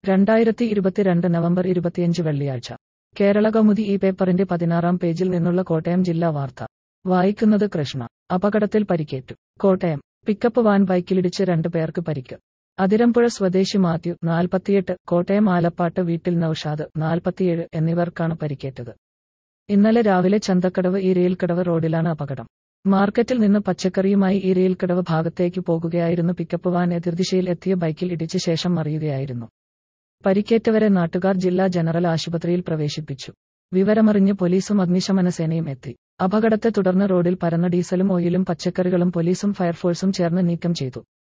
രണ്ടായിരത്തി ഇരുപത്തിരണ്ട് നവംബർ ഇരുപത്തിയഞ്ച് വെള്ളിയാഴ്ച കേരള കൗമുദി ഈ പേപ്പറിന്റെ പതിനാറാം പേജിൽ നിന്നുള്ള കോട്ടയം ജില്ലാ വാർത്ത വായിക്കുന്നത് കൃഷ്ണ അപകടത്തിൽ പരിക്കേറ്റു കോട്ടയം പിക്കപ്പ് വാൻ ബൈക്കിലിടിച്ച് രണ്ടു പേർക്ക് പരിക്ക് അതിരമ്പുഴ സ്വദേശി മാത്യു നാൽപ്പത്തിയെട്ട് കോട്ടയം ആലപ്പാട്ട് വീട്ടിൽ നൌഷാദ് നാൽപ്പത്തിയേഴ് എന്നിവർക്കാണ് പരിക്കേറ്റത് ഇന്നലെ രാവിലെ ചന്തക്കടവ് ഈരയിൽക്കടവ് റോഡിലാണ് അപകടം മാർക്കറ്റിൽ നിന്ന് പച്ചക്കറിയുമായി ഈരയിൽക്കടവ് ഭാഗത്തേക്ക് പോകുകയായിരുന്നു പിക്കപ്പ് വാൻ എതിർദിശയിൽ എത്തിയ ബൈക്കിൽ ഇടിച്ച ശേഷം മറിയുകയായിരുന്നു പരിക്കേറ്റവരെ നാട്ടുകാർ ജില്ലാ ജനറൽ ആശുപത്രിയിൽ പ്രവേശിപ്പിച്ചു വിവരമറിഞ്ഞ് പോലീസും അഗ്നിശമന സേനയും എത്തി അപകടത്തെ തുടർന്ന് റോഡിൽ പരന്ന ഡീസലും ഓയിലും പച്ചക്കറികളും പോലീസും ഫയർഫോഴ്സും ചേർന്ന് നീക്കം ചെയ്തു